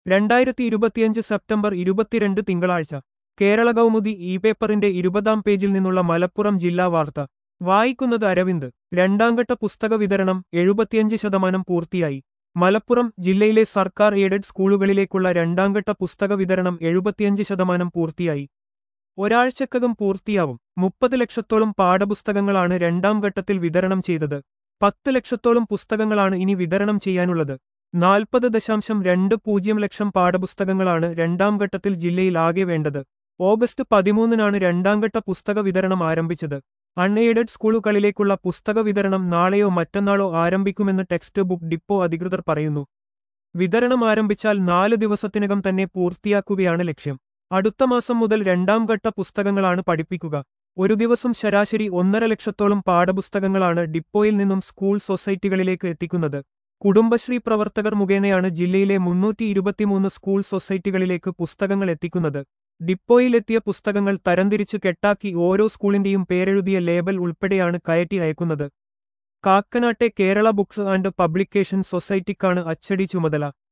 രണ്ടായിരത്തി ഇരുപത്തിയഞ്ച് സെപ്റ്റംബർ ഇരുപത്തിരണ്ട് തിങ്കളാഴ്ച കേരള കൗമുദി ഇ പേപ്പറിന്റെ ഇരുപതാം പേജിൽ നിന്നുള്ള മലപ്പുറം ജില്ലാ വാർത്ത വായിക്കുന്നത് അരവിന്ദ് രണ്ടാംഘട്ട പുസ്തക വിതരണം എഴുപത്തിയഞ്ച് ശതമാനം പൂർത്തിയായി മലപ്പുറം ജില്ലയിലെ സർക്കാർ എയ്ഡഡ് സ്കൂളുകളിലേക്കുള്ള രണ്ടാംഘട്ട പുസ്തക വിതരണം എഴുപത്തിയഞ്ച് ശതമാനം പൂർത്തിയായി ഒരാഴ്ചക്കകം പൂർത്തിയാവും മുപ്പത് ലക്ഷത്തോളം പാഠപുസ്തകങ്ങളാണ് രണ്ടാം ഘട്ടത്തിൽ വിതരണം ചെയ്തത് പത്ത് ലക്ഷത്തോളം പുസ്തകങ്ങളാണ് ഇനി വിതരണം ചെയ്യാനുള്ളത് നാൽപ്പത് ദശാംശം രണ്ട് പൂജ്യം ലക്ഷം പാഠപുസ്തകങ്ങളാണ് രണ്ടാം ഘട്ടത്തിൽ ജില്ലയിൽ ആകെ വേണ്ടത് ഓഗസ്റ്റ് പതിമൂന്നിനാണ് രണ്ടാംഘട്ട പുസ്തക വിതരണം ആരംഭിച്ചത് അൺഎയ്ഡഡ് സ്കൂളുകളിലേക്കുള്ള പുസ്തക വിതരണം നാളെയോ മറ്റന്നാളോ ആരംഭിക്കുമെന്ന് ടെക്സ്റ്റ് ബുക്ക് ഡിപ്പോ അധികൃതർ പറയുന്നു വിതരണം ആരംഭിച്ചാൽ നാല് ദിവസത്തിനകം തന്നെ പൂർത്തിയാക്കുകയാണ് ലക്ഷ്യം അടുത്ത മാസം മുതൽ രണ്ടാം ഘട്ട പുസ്തകങ്ങളാണ് പഠിപ്പിക്കുക ഒരു ദിവസം ശരാശരി ഒന്നര ലക്ഷത്തോളം പാഠപുസ്തകങ്ങളാണ് ഡിപ്പോയിൽ നിന്നും സ്കൂൾ സൊസൈറ്റികളിലേക്ക് എത്തിക്കുന്നത് കുടുംബശ്രീ പ്രവർത്തകർ മുഖേനയാണ് ജില്ലയിലെ മുന്നൂറ്റി ഇരുപത്തിമൂന്ന് സ്കൂൾ സൊസൈറ്റികളിലേക്ക് പുസ്തകങ്ങൾ എത്തിക്കുന്നത് ഡിപ്പോയിലെത്തിയ പുസ്തകങ്ങൾ തരംതിരിച്ച് കെട്ടാക്കി ഓരോ സ്കൂളിന്റെയും പേരെഴുതിയ ലേബൽ ഉൾപ്പെടെയാണ് കയറ്റി അയക്കുന്നത് കാക്കനാട്ടെ കേരള ബുക്സ് ആൻഡ് പബ്ലിക്കേഷൻ സൊസൈറ്റിക്കാണ് അച്ചടി ചുമതല